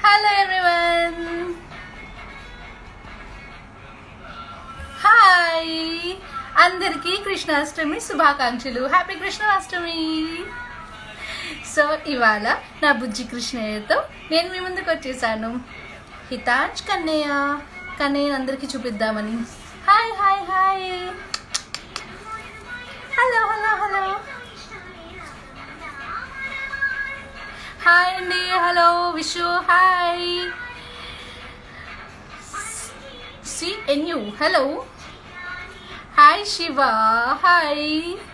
Hello everyone hi అందరికీ కృష్ణాష్టమి శుభాకాంక్షలు happy Krishnashtami so ఇవాళ నా బుజ్జి కృష్ణయ్యతో నేను మీ ముందుకు వచ్చేసాను హితాంష్ కన్నయ్య కన్నయ్య అందరికీ చూపిద్దామని hi hi hi hello hello hello hi అండి హలో విషు హాయ్ సి ఎన్ యూ hello hi Siva hi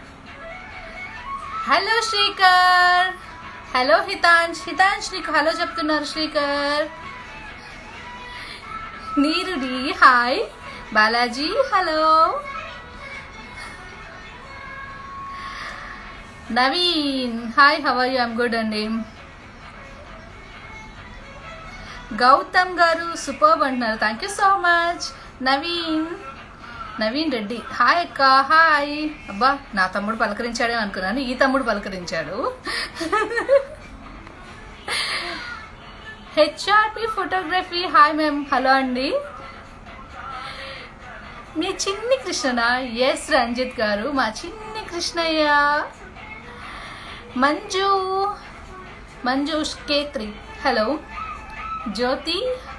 hello Srikar hello Hitansh Hitansh నీకు హలో చెప్తున్నారు శ్రీకర్ నీరుడి hi Balaji hello Naveen hi how are you I'm good అండి గౌతమ్ గారు సూపర్ అంటున్నారు thank you so much Naveen Naveen Reddy hi అక్క హాయ్ అబ్బా నా తమ్ముడు పలకరించాడే అనుకున్నాను ఈ తమ్ముడు పలకరించాడు HRP photography hi ma'am hello అండి మీ చిన్ని కృష్ణనా ఎస్ రంజిత్ గారు మా చిన్ని కృష్ణయ్య మంజు మంజు కేత్రి హలో జ్యోతి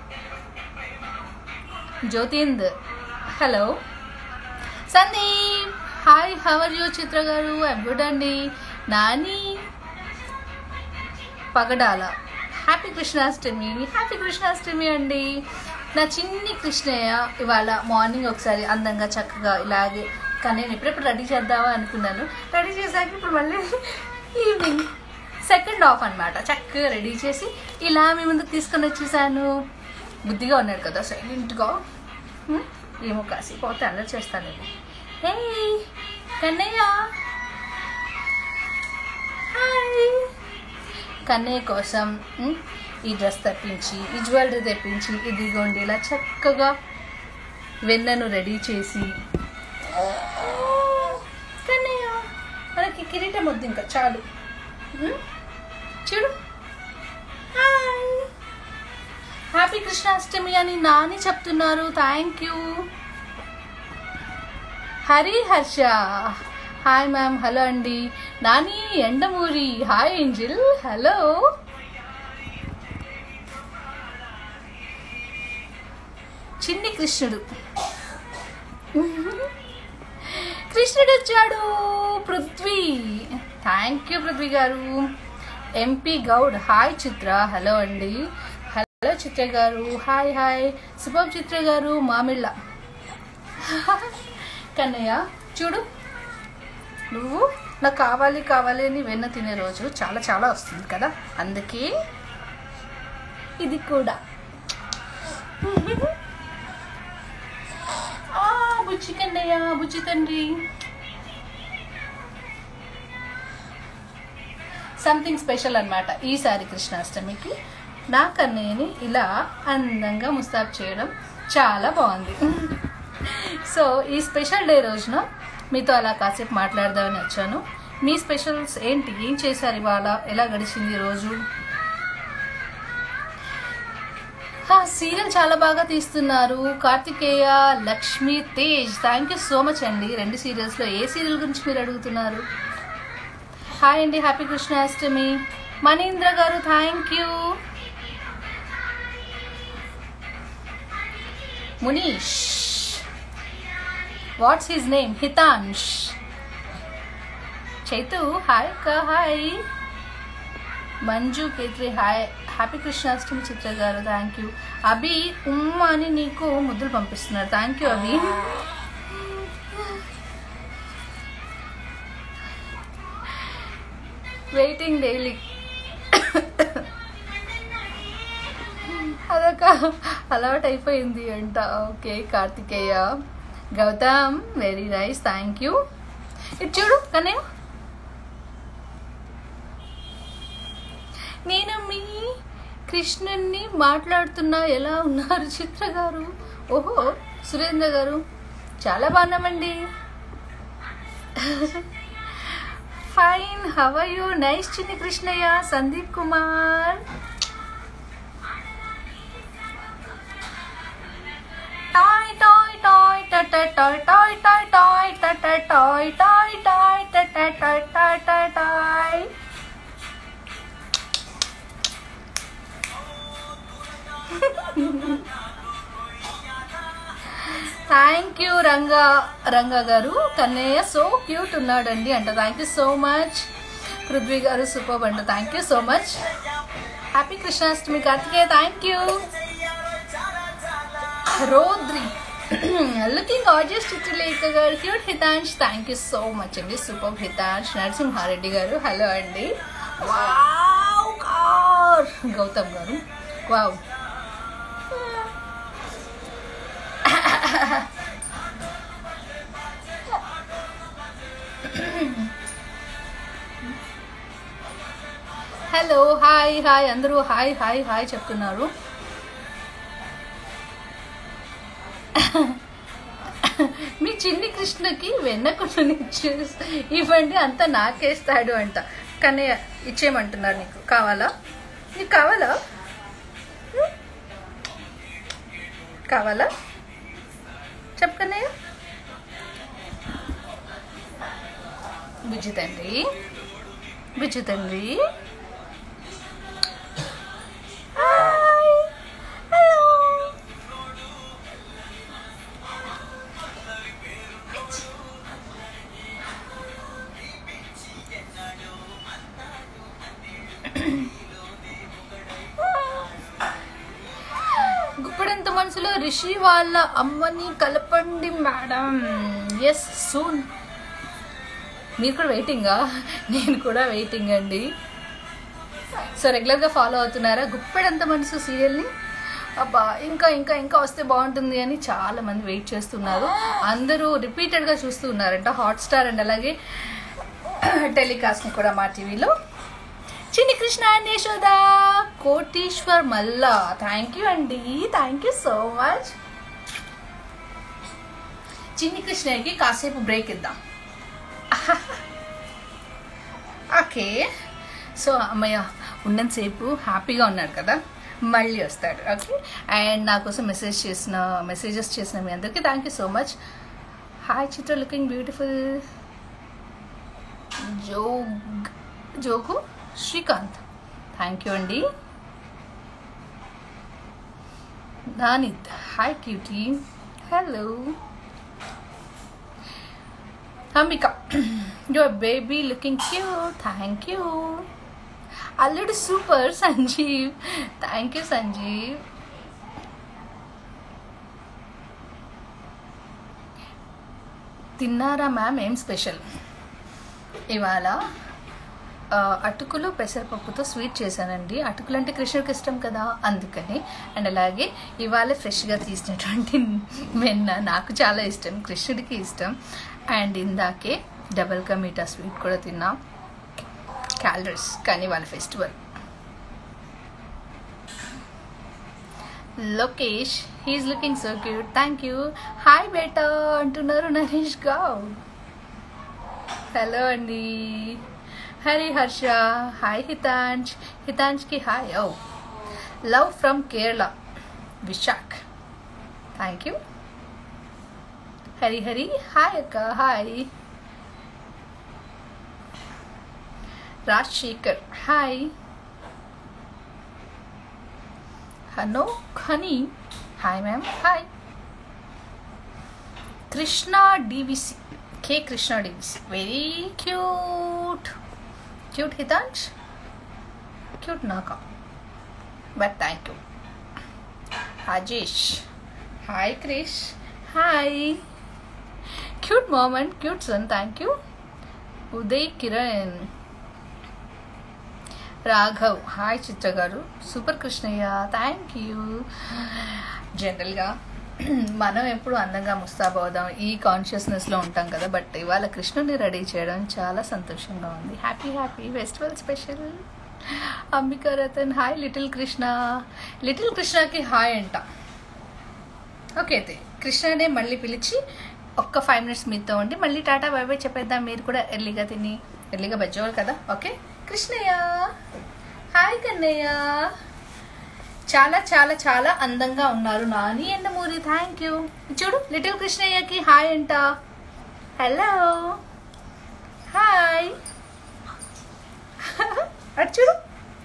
జ్యోతింద్ hello Sandeep hi how are you Chitra గారు గుడ్ అండి నాని పగడాల హ్యాపీ కృష్ణాష్టమి హ్యాపీ కృష్ణాష్టమి అండి నా చిన్ని కృష్ణయ్య ఇవాళ మార్నింగ్ ఒకసారి అందంగా చక్కగా ఇలాగే కానీ నేను ఎప్పుడెప్పుడు రెడీ చేద్దామా అనుకున్నాను రెడీ చేశాక ఇప్పుడు మళ్ళీ ఈవినింగ్ సెకండ్ ఆఫ్ అనమాట చక్కగా రెడీ చేసి ఇలా మీ ముందుకు తీసుకొని వచ్చేసాను బుద్ధిగా ఉన్నాడు కదా సైలెంట్గా హ్మ్? ఏమో కాసి పోతే అల్లరి చేస్తాను హే కన్నయ్య హాయ్ కన్నయ్య కోసం హ్మ్, ఈ డ్రెస్ తెప్పించి ఈ జ్యువెలరీ తెప్పించి ఇదిగోండి ఇలా చక్కగా వెన్నను రెడీ చేసి కన్నయ్య మనకి కిరీటం వద్దు ఇంకా చాలు హ్మ్? చూడు హాయ్ హ్యాపీ కృష్ణాష్టమి అని నాని చెప్తున్నారు thank you Hari Harsha hi ma'am hello అండి Nani Yandamuri hi angel hello చిన్ని కృష్ణుడు కృష్ణుడు వచ్చాడు పృథ్వీ థ్యాంక్ యూ పృథ్వీ గారు MP Goud hi Chitra hello అండి హలో చిత్ర గారు హాయ్ హాయ్ శుభం చిత్ర గారు మామిళ్ళ కన్నయ్య చూడు నువ్వు నాకు కావాలి కావాలి అని వెన్న తినే రోజు చాలా చాలా వస్తుంది కదా అందుకే ఇది కూడా ఆ, బుజ్జి కన్నయ్య బుజ్జి తండ్రి సంథింగ్ స్పెషల్ అన్నమాట ఈసారి కృష్ణాష్టమికి నా కన్నయ్యని ఇలా అందంగా ముస్తాబ్ చేయడం చాలా బాగుంది సో ఈ స్పెషల్ డే రోజున మీతో అలా కాసేపు మాట్లాడదామని వచ్చాను మీ స్పెషల్స్ ఏంటి ఏం చేశారు ఇవాళ ఎలా గడిచింది ఈ రోజు సీరియల్ చాలా బాగా తీస్తున్నారు Karthikeya Lakshmi Tej thank you so much అండి రెండు సీరియల్స్లో ఏ సీరియల్ గురించి మీరు అడుగుతున్నారు హాయ్ అండి హ్యాపీ కృష్ణాష్టమి మనీంద్ర గారు thank you Munish what's his name Hitansh Chaitu hi అక్క hi Manju Kethri hi happy Krishnashtami Chitra గారు థ్యాంక్ యూ అభి ఉమ్మ అని నీకు ముద్దులు పంపిస్తున్నారు thank you Abhi waiting daily అదొక అలవాటు అయిపోయింది అంట okay Karthikeya Gautam very nice thank you ఇటు చూడు కన్నయ్య నేను మీ కృష్ణుణ్ణి మాట్లాడుతున్నా ఎలా ఉన్నారు చిత్ర గారు ఓహో సురేంద్ర గారు చాలా బాగున్నామండి ఫైన్ హవ్ యూ నైస్ చిన్ని Krishnayya Sandeep Kumar toy toy toy toy toy toy toy toy toy toy toy toy toy thank you Ranga Ranga గారు కన్నయ్య సో క్యూట్ ఉన్నాడండి అంట thank you so much Prithvi గారు సూపర్ అంట thank you so much happy Krishnashtami Karthikeya thank you రోద్రి looking ఆర్జెస్ చిత్రలేఖ గారు cute Hitansh thank you so much అండి super Hitansh Narasimha Reddy గారు హలో అండి వావ్ కార్ గౌతమ్ గారు వావ్ హలో హాయ్ హాయ్ అందరూ హాయ్ హాయ్ హాయ్ చెప్తున్నారు మీ చిన్ని కృష్ణకి వెన్నకుండని ఇవ్వండి అంతా నాకేస్తాడు అంట కానీ ఇచ్చేయమంటున్నారు నీకు కావాలా నీకు కావాలా హ్మ్? కావాలా చెప్పకన్నయ్య బుజ్జి తండ్రి బుజ్జి తండ్రి హాయ్ హలో గుప్పడంత మనసులో రిషి వాళ్ళ అమ్మని కలపండి మేడం ఎస్ సూన్ మీరు కూడా వెయిటింగా నేను కూడా వెయిటింగ్ అండి సో రెగ్యులర్గా ఫాలో అవుతున్నారా గుప్పెడంత మనసు సీరియల్ని అబ్బా ఇంకా ఇంకా ఇంకా వస్తే బాగుంటుంది అని చాలా మంది వెయిట్ చేస్తున్నారు అందరూ రిపీటెడ్గా చూస్తూ ఉన్నారంట హాట్స్టార్ అండ్ అలాగే టెలికాస్ట్ని కూడా మా టీవీలో చిన్ని Krishna and Yashoda Koteshwar Malla thank you అండి థ్యాంక్ యూ సో మచ్ చిన్ని కృష్ణకి కాసేపు బ్రేక్ ఇద్దాం ఓకే సో అమ్మయ్య ఉన్నంతసేపు హ్యాపీగా ఉన్నాడు కదా మళ్ళీ వస్తాడు ఓకే అండ్ నా కోసం మెసేజ్ చేసిన మెసేజెస్ చేసిన మీ అందరికీ thank you so much hi Chitra looking beautiful Jog Jogu Srikanth thank you అండి దానిత్ hi cutie hello Amika, your baby looking cute. Thank you. Already super, Sanjeev. Thank you, Sanjeev. తిన్నారా మ్యామ్ ఏం స్పెషల్ ఇవాళ ఆ, అటుకులు పెసరపప్పుతో స్వీట్ చేశానండి అటుకులు అంటే కృష్ణుడికి ఇష్టం కదా అందుకని అండ్ అలాగే ఇవాళ ఫ్రెష్గా తీసినటువంటి వెన్న నాకు చాలా ఇష్టం కృష్ణుడికి ఇష్టం అండ్ ఇందాకే డబల్ కా మీఠా స్వీట్ కూడా తిన్నాం క్యాలరీస్ కానీ వాళ్ళ festival Lokesh he's looking so cute thank you hi బేటా అంటున్నారు నరేష్ గావ్ హలో అండి హరి హర్ష హాయ్ హితాంష్ హితాంష్కి హాయ్ ఓ love from Kerala Vishakh thank you Hari Hari hi అక్క హాయ్ రాజశేఖర్ హాయ్ హనో honey hi ma'am hi Krishna DVC K Krishna DVC very cute cute Hitansh cute నాకా but thank you Rajesh hi Krish hi cute moment cute son thank you Uday Kiran Raghav hi Chitra గారు super Krishnaiah thank you జనరల్గా మనం ఎప్పుడు అందంగా ముస్తాబవుదాం ఈ కాన్షియస్నెస్లో ఉంటాం కదా బట్ ఇవాళ కృష్ణుని రెడీ చేయడం చాలా సంతోషంగా ఉంది happy happy festival special Ambika Ratan hi little Krishna little కృష్ణకి హాయ్ అంట ఓకే అయితే కృష్ణనే మళ్ళీ పిలిచి ఒక్క ఫైవ్ మినిట్స్ మీతో ఉండి మళ్ళీ టాటా బై బై చెప్పేద్దాం మీరు కూడా ఎర్లీగా తిని ఎర్లీగా బజ్జోవాలి కదా ఓకే కృష్ణయ్య హాయ్ కన్నయ్య చాలా చాలా చాలా అందంగా ఉన్నారు నాని ఎండమూరి థ్యాంక్ యూ చూడు లిటిల్ కృష్ణయ్యకి హాయ్ అంట హలో హాయ్ అటు చూడు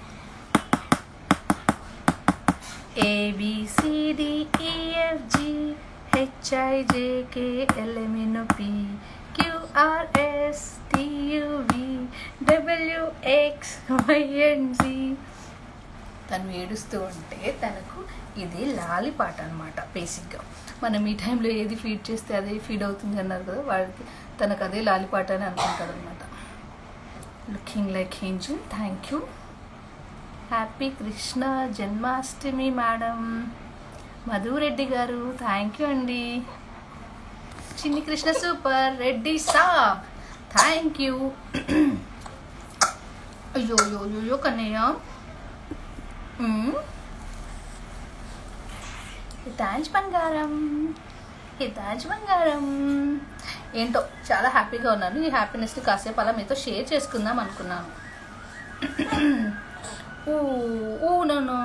ఏబిసిడిఈఎఫ్జి హెచ్ఐజేకే ఎల్ఎంఎన్ఓపి క్యూఆర్ఎస్ టియువి డబ్ల్యూఎక్స్ వైఎన్జి తను ఏడుస్తూ ఉంటే తనకు ఇది లాలి పాట అనమాట బేసిక్గా మనం ఈ టైంలో ఏది ఫీడ్ చేస్తే అదే ఫీడ్ అవుతుంది అన్నారు కదా వాడికి తనకు అదే లాలి పాట అని అనుకుంటారు అనమాట looking like angel thank you happy Krishna Janmashtami madam Madhu Reddy గారు థ్యాంక్ యూ అండి చిన్ని కృష్ణ సూపర్ రెడ్డి సా థ్యాంక్ యూ అయ్యో అయ్యో అయ్యో కన్నయ్య హితాజ్ బంగారం హితాజ్ బంగారం ఏంటో చాలా హ్యాపీగా ఉన్నాను ఈ హ్యాపీనెస్ని కాసేపు అలా మీతో షేర్ చేసుకుందాం అనుకున్నాను ఊ ఊ నన్ను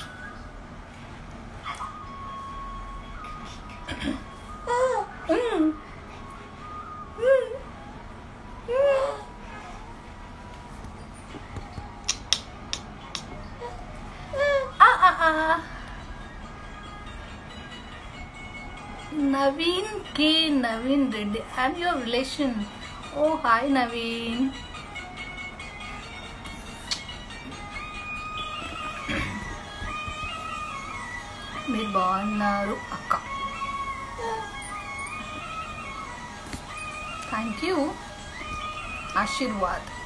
Naveen K Naveen Reddy I'm your relation ఓ హాయ్ నవీన్ మీరు బాగున్నారు అక్క thank you Ashirwad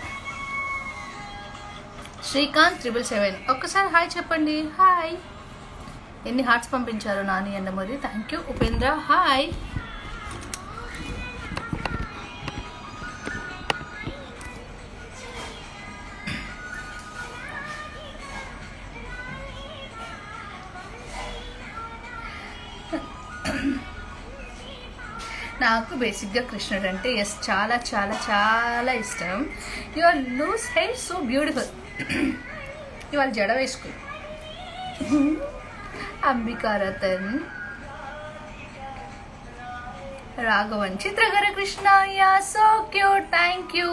Srikanth triple seven ఒక్కసారి హాయ్ చెప్పండి హాయ్ ఎన్ని హార్ట్స్ పంపించారు Nani Yandamuri thank you Upendra hi నాకు బేసిక్గా కృష్ణుడు అంటే ఎస్ చాలా చాలా చాలా ఇష్టం your loose hair so beautiful ఇవాళ జడ వేసుకో అంబికారతన్ రాఘవన్ చిత్రగర Krishna yeah so cute thank you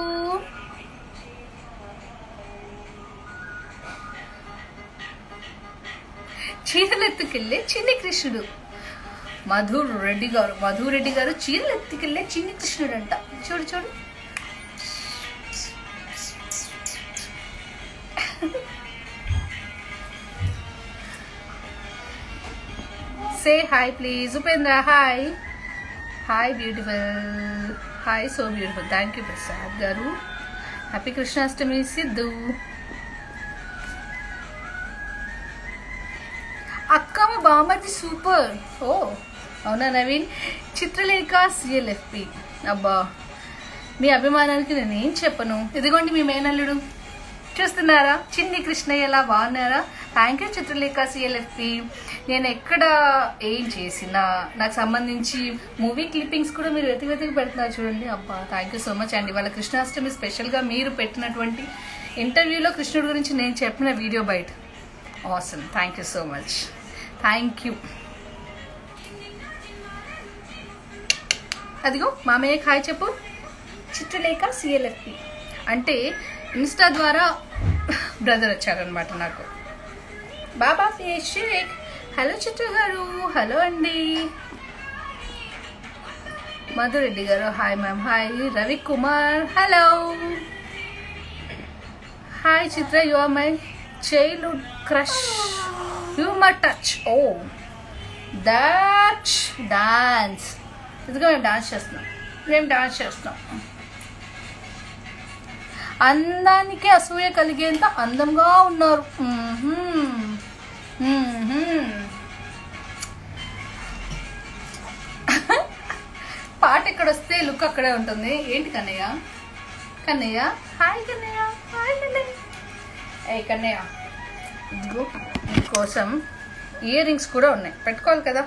చీరలెత్తుకెళ్ళే చిన్ని కృష్ణుడు మధుర్ రెడ్డి గారు మధుర్ రెడ్డి గారు చీరలు ఎత్తుకెళ్ళే చిన్ని కృష్ణుడు అంట చూడు చూడు say hi please Upendra hi hi beautiful hi so beautiful thank you Prasad గారు హ్యాపీ కృష్ణాష్టమి సిద్ధు అక్క మా బామ్మది సూపర్ ఓ అవునా నవీన్ చిత్రలేఖ సిఎల్ఎఫ్పి అబ్బా మీ అభిమానానికి నేను ఏం చెప్పను ఇదిగోండి మీ మేనల్లుడు చూస్తున్నారా చిన్ని కృష్ణయ్య ఎలా బాగున్నారా థ్యాంక్ యూ చిత్రలేఖ సిఎల్ఎఫ్పి నేను ఎక్కడ ఏం చేసినా నాకు సంబంధించి మూవీ క్లిప్పింగ్స్ కూడా మీరు వెతికి వెతికి పెడుతున్నారు చూడండి అబ్బా థ్యాంక్ యూ సో మచ్ అండి వాళ్ళ కృష్ణాష్టమి స్పెషల్గా మీరు పెట్టినటువంటి ఇంటర్వ్యూలో కృష్ణుడి గురించి నేను చెప్పిన వీడియో బయట awesome thank you so much thank you అదిగో మామయ్య హాయ్ చెప్పు చిత్రలేఖ సిఎల్ఎఫ్పి అంటే ఇన్స్టా ద్వారా బ్రదర్ వచ్చారనమాట నాకు బాబా షేక్ హలో చిత్ర గారు హలో అండి మధురెడ్డి గారు hi ma'am hi Ravi Kumar hello hi Chitra you are my childhood crush you my touch ఓ దట్ డాన్స్ ఇదిగో మేము డాన్స్ చేస్తున్నాం మేము డాన్స్ చేస్తున్నాం అందానికి అసూయ కలిగేంత అందంగా ఉన్నారు మ్మ్హ్మ్. మ్మ్హ్మ్. పాట ఇక్కడ వస్తే లుక్ అక్కడే ఉంటుంది ఏంటి కన్నయ్య కన్నయ్య హాయ్ కన్నయ్య హాయ్ కన్నయ్య ఏ కన్నయ్య ఇదిగో నీకోసం ఇయర్ రింగ్స్ కూడా ఉన్నాయి పెట్టుకోవాలి కదా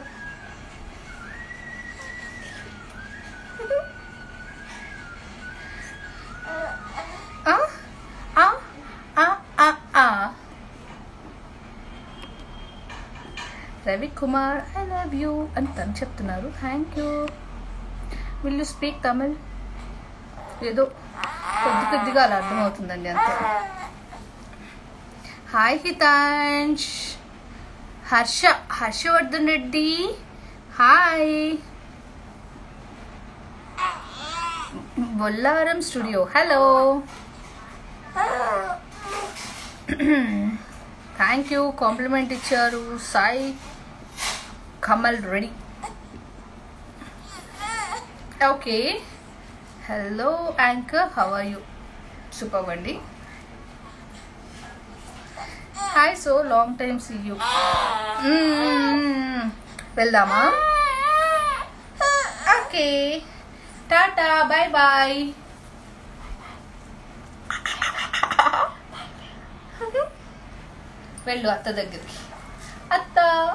ఆ? ఆ? ఆ? ఆ? ఆ? Ravi Kumar I love you అని తను చెప్తున్నారు thank you will you speak Tamil ఏదో కొద్ది కొద్దిగా అలా అర్థమవుతుందండి అంతే hi Hitansh Harsha Harshavardhan Reddy hi Bollaram studio hello thank you compliment ఇచ్చారు Sai Kamal ready okay hello anchor how are you super అండి hi so long time see you వెళ్దామా ఓకే టాటా బాయ్ బాయ్ వెళ్ళు అత్త దగ్గరికి అత్త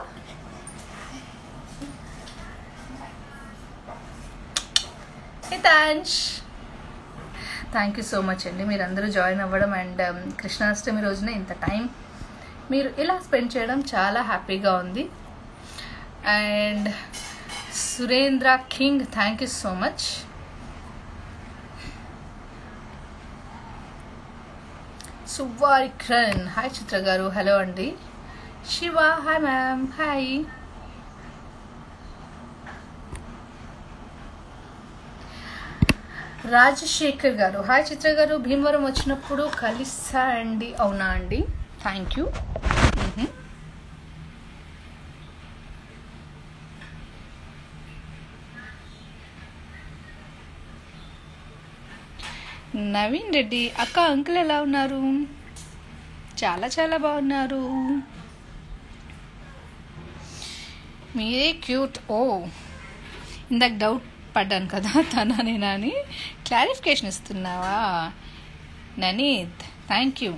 Hitansh thank you so much అండి మీరు అందరూ జాయిన్ అవ్వడం అండ్ కృష్ణాష్టమి రోజున ఇంత టైం మీరు ఇలా స్పెండ్ చేయడం చాలా హ్యాపీగా ఉంది and Surendra king thank you so much సువారి క్రన్ హాయ్ చిత్ర గారు హలో అండి Siva hi ma'am hi Rajasekhar గారు హాయ్ చిత్ర గారు భీమవరం వచ్చినప్పుడు కలిసా అండి అవునా అండి థ్యాంక్ యూ నవీన్ రెడ్డి అక్క అంకుల్ ఎలా ఉన్నారు చాలా చాలా బాగున్నారు మీరే క్యూట్ ఓ ఇందాక డౌట్ పడ్డాను కదా తన నేనా అని క్లారిఫికేషన్ ఇస్తున్నావా ననీత్ థ్యాంక్ యూ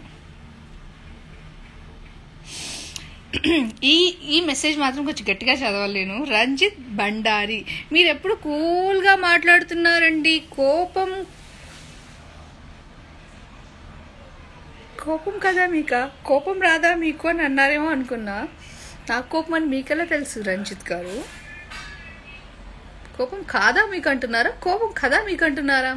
ఈ ఈ మెసేజ్ మాత్రం కొంచెం గట్టిగా చదవలేను రంజిత్ బండారి మీరు ఎప్పుడు కూల్గా మాట్లాడుతున్నారండి కోపం కోపం కదా మీక కోపం రాదా మీకు అని అన్నారేమో అనుకున్నా నాకు కోపం అని మీకెలా తెలుసు రంజిత్ గారు కోపం కాదా మీకు అంటున్నారా కోపం కదా మీకు అంటున్నారా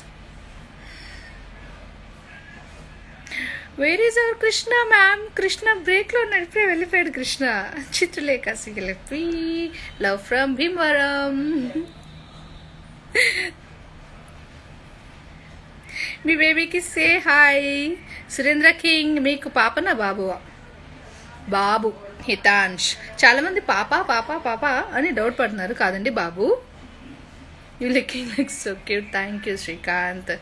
where is our Krishna ma'am Krishna బ్రేక్లో నడిపి వెళ్ళిపోయాడు కృష్ణ చిత్రలేఖ సిగలెప్పి లవ్ ఫ్రమ్ భీమవరం మీ బేబీకి సే హాయ్ సురేంద్ర కింగ్ మీకు పాపనా బాబువా బాబు హితాంష్ చాలా మంది పాప పాప పాప అని డౌట్ పడుతున్నారు కాదండి బాబు you looking like so cute thank you Srikanth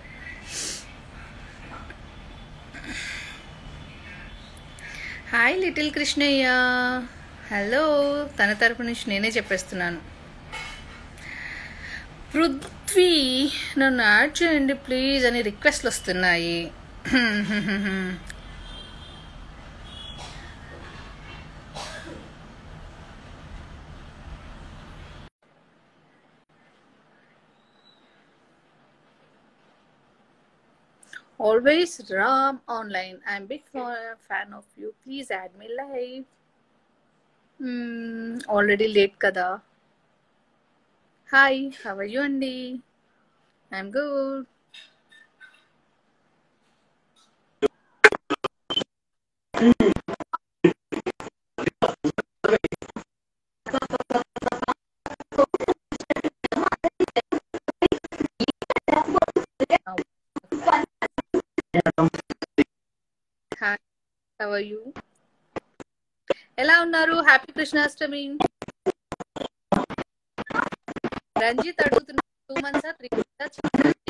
hi little Krishnayya hello తన తరపు నుంచి నేనే చెప్పేస్తున్నాను పృథ్వీ నన్ను యాడ్ చేయండి ప్లీజ్ అని రిక్వెస్ట్లు వస్తున్నాయి Always Ram online. I'm big fa- fan of you. Please add me live. Hmm, already late kada. Hi, how are you, Andy? I'm good. Hi how are you ఎలా ఉన్నారు హ్యాపీ కృష్ణాష్టమి రంజిత్ అడుగుతున్నా two months three months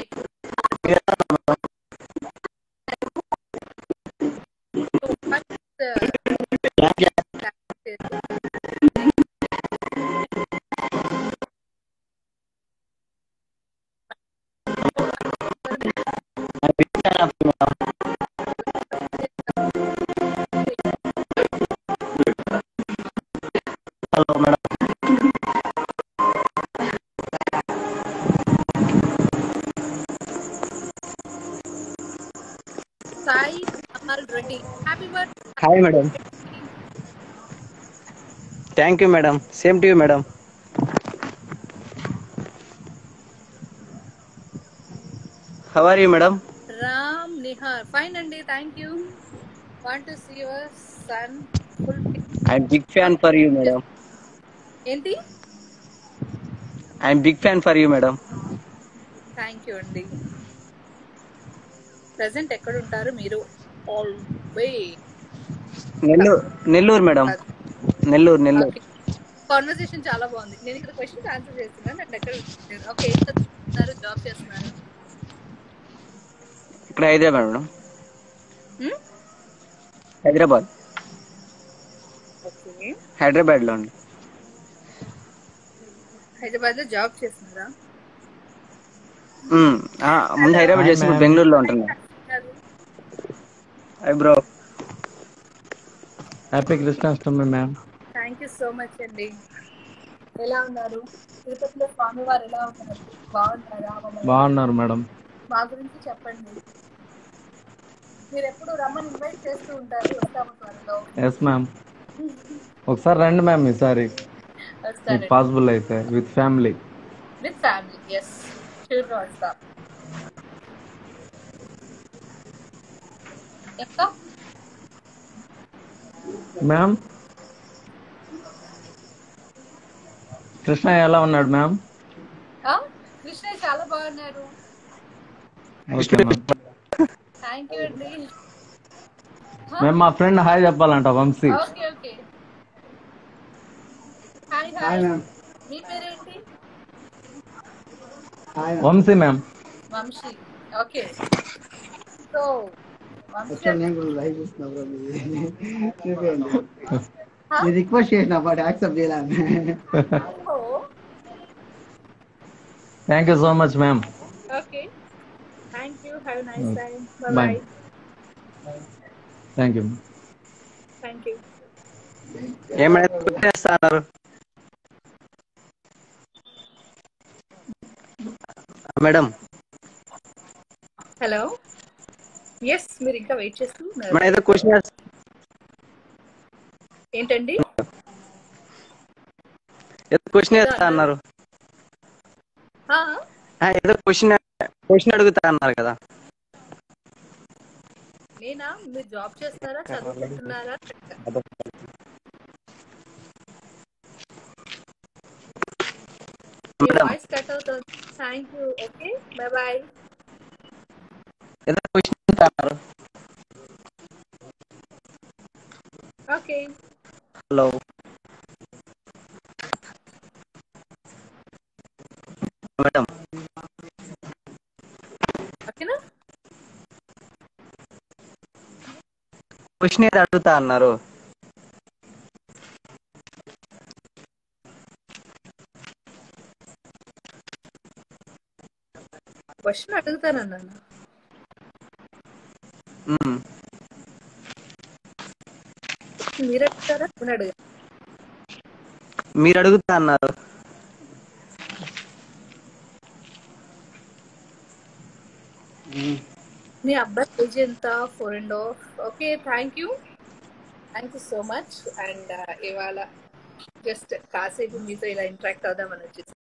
hello madam Sai Amar Reddy happy birthday hi madam thank you madam same to you madam how are you madam Ram Nihar fine అండి thank you want to see your son full I'm big fan for you madam ఏంటి I'm big fan for you madam thank you అండి present ఎక్కడ ఉంటారు మీరు ఆల్వే Nellore Nellore madam Nellore Nellore conversation చాలా బాగుంది నేను ఇక్కడ క్వశ్చన్ ఆన్సర్ చేస్తున్నాను అండ్ ఎక్కడ ఓకే జాబ్ చేస్తున్నారు ఇక్కడ Hyderabad madam Hmm? Hyderabad okay Hyderabad లో అండి హైదరాబాద్ లో జాబ్ చేస్తున్నారా మ్మ్. ఆ, ముందు హైదరాబాద్ చేసి ఇప్పుడు బెంగళూరులో ఉంటున్నా hi bro happy Krishnashtami ma'am thank you so much అండి ఎలా ఉన్నారు తిరుపతిలో స్వామివారు ఎలా ఉన్నారు బాగున్నారా మమ్మల్ని బాగున్నారు మేడం మా గురించి చెప్పండి మీరు ఎప్పుడు రమ్మని ఇన్వైట్ చేస్తూ ఉంటారు వస్తాము త్వరలో ఎస్ మ్యామ్ ఒకసారి రండి మ్యామ్ ఈసారి మీకు వస్తానండి పాసిబుల్ అయితే with family with family yes షూర్గా వస్తాం ఇంకా మ్యామ్ కృష్ణ ఎలా ఉన్నాడు మ్యామ్ ఆ? కృష్ణ చాలా బాగున్నారు ఓకే మ్యామ్ థ్యాంక్ యూ అండి మేము మా ఫ్రెండ్ హాయ్ చెప్పాలంట Vamsi okay okay hi hi మీ పేరేంటి Vamsi ma'am Vamsi okay so Vamsi నేను కూడా లైవ్ చూస్తున్నా బ్రో మీది చూపించండి Huh? నేను రిక్వెస్ట్ చేసిన బట్ యాక్సెప్ట్ చేయలే hello thank you so much ma'am okay thank you have nice time Bye. Bye thank you thank you ఏమైనా చేస్తా అన్నారు మేడం హలో ఎస్ మీరు ఇంకా వెయిట్ చేస్తూ ఉన్నారు మేడం ఏదో క్వశ్చన్ ఏంటండి ఏదో క్వశ్చన్ చేస్తా అన్నారు ఆ, ఆ, ఏదో క్వశ్చన్ క్వశ్చన్ అడుగుతా అన్నారు కదా నేనా మీరు జాబ్ చేస్తారా చదువుకుంటున్నారా మీ మేడం వాయిస్ కట్ అవుతుంది thank you okay bye bye ఏదో క్వశ్చన్ చేస్తా అన్నారు ఓకే హలో మేడం ఓకేనా క్వశ్చన్ ఏదో అడుగుతా అన్నారు క్వశ్చన్ అడుగుతానన్నాను మ్మ్. మీరు అడుగుతారా నేను అడుగు మీరు అడుగుతా అన్నారు మీ అబ్బాయి ఏజ్ ఎంత four and half okay thank you thank you so much and ఇవాళ జస్ట్ కాసేపు మీతో ఇలా ఇంటరాక్ట్ అవుదామని వచ్చేసి